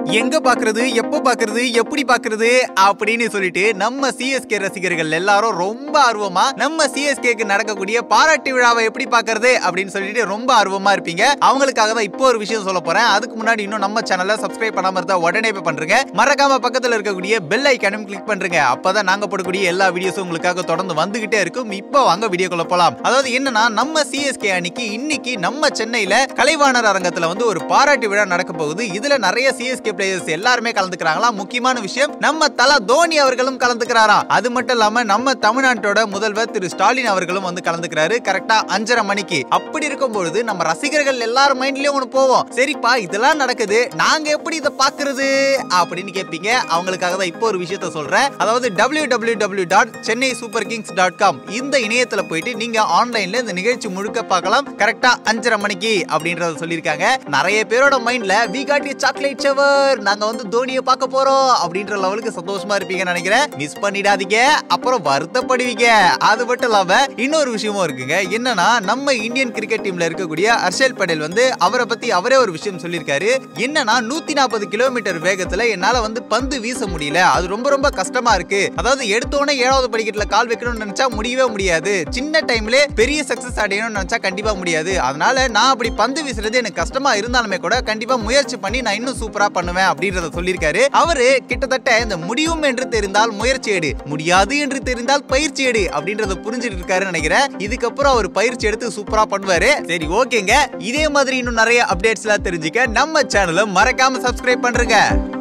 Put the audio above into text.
எங்க பாக்குறது எப்ப பாக்குறது எப்படி பாக்குறது அப்படின்னு சொல்லிட்டு நம்ம சிஎஸ்கே ரசிகர்கள் எல்லாரும் ரொம்ப ஆர்வமா நம்ம சிஎஸ்கேக்கு நடக்கக்கூடிய பாராட்டு விழாவை எப்படி பாக்குறது அப்படின்னு சொல்லிட்டு ரொம்ப ஆர்வமா இருப்பீங்க அவங்களுக்காக தான் இப்போ ஒரு விஷயம் சொல்ல போறேன் அதுக்கு முன்னாடி இன்னும் நம்ம சேனலை சப்ஸ்கிரைப் பண்ணாம இருந்தா உடனே போய் பண்றீங்க மறக்காம பக்கத்துல இருக்கக்கூடிய பெல் ஐக்கானும் கிளிக் பண்றீங்க அப்பதான் நாங்க போடக்கூடிய எல்லா வீடியோஸும் உங்களுக்காக தொடர்ந்து வந்துகிட்டே இருக்கும் இப்போ வாங்க வீடியோக்குள்ள போலாம் அதாவது என்னன்னா நம்ம சிஎஸ்கே அன்னைக்கு இன்னைக்கு நம்ம சென்னையில கலைவாணர் அரங்கத்துல வந்து ஒரு பாராட்டு விழா நடக்க போகுது இதுல நிறைய சிஎஸ்கே பிளேயர்ஸ் எல்லாருமே கலந்துக்கிறாங்களா முக்கியமான விஷயம் நம்ம தலா தோனி அவர்களும் கலந்துக்கிறாராம் அது மட்டும் இல்லாம நம்ம தமிழ்நாட்டோட முதல்வர் திரு ஸ்டாலின் அவர்களும் வந்து கலந்துக்கிறாரு கரெக்டா அஞ்சரை மணிக்கு அப்படி இருக்கும் பொழுது நம்ம ரசிகர்கள் எல்லார் மைண்ட்லயும் ஒண்ணு போவோம் சரிப்பா இதெல்லாம் நடக்குது நாங்க எப்படி இதை பாக்குறது அப்படின்னு கேட்பீங்க அவங்களுக்காக தான் இப்போ ஒரு விஷயத்த சொல்றேன் அதாவது W W W dot Chennai Super Kings dot com இந்த இணையத்துல போயிட்டு நீங்க ஆன்லைன்ல இந்த நிகழ்ச்சி முழுக்க பார்க்கலாம் கரெக்டா அஞ்சரை மணிக்கு அப்படின்றத சொல்லியிருக்காங்க நிறைய பேரோட மைண்ட்ல we got a chocolate shower நாங்க வந்து தோனியை பார்க்க போறோம் அப்படின்ற லெவலுக்கு சந்தோஷமா இருப்பீங்கன்னு நினைக்கிறேன் மிஸ் பண்ணிடாதீங்க அப்புறம் வருத்தப்படுவீங்க அது மட்டும் இல்லாம இன்னொரு விஷயமும் இருக்குங்க என்னன்னா நம்ம இந்தியன் கிரிக்கெட் டீம்ல இருக்கக்கூடிய ஹர்ஷல் பட்டேல் வந்து அவரை பத்தி அவரே ஒரு விஷயம் சொல்லியிருக்காரு என்னன்னா நூத்தி நாற்பது கிலோமீட்டர் வேகத்துல என்னால வந்து பந்து வீச முடியல அது ரொம்ப ரொம்ப கஷ்டமா இருக்கு அதாவது எடுத்தோடனே ஏழாவது படிக்கட்டுல கால் வைக்கணும்னு நினைச்சா முடியவே முடியாது சின்ன டைம்ல பெரிய சக்சஸ் அடையணும்னு நினைச்சா கண்டிப்பா முடியாது அதனால நான் அப்படி பந்து வீசுறது எனக்கு கஷ்டமா இருந்தாலுமே கூட கண்டிப்பா முயற்சி பண்ணி நான் இன்னும் சூப்பரா பண்ணுவேன் அப்படின்றத சொல்லியிருக்காரு அவரு கிட்டத்தட்ட இந்த முடியும் என்று தெரிந்தால் முயற்சி எடு முடியாது என்று தெரிந்தால் பயிற்சி எடு அப்படின்றத புரிஞ்சுட்டு இருக்காருன்னு நினைக்கிறேன் இதுக்கப்புறம் அவர் பயிற்சி எடுத்து சூப்பரா பண்ணுவாரு சரி ஓகேங்க இதே மாதிரி இன்னும் நிறைய அப்டேட்ஸ் எல்லாம் தெரிஞ்சுக்க நம்ம சேனலை மறக்காம சப்ஸ்கிரைப் பண்றேங்க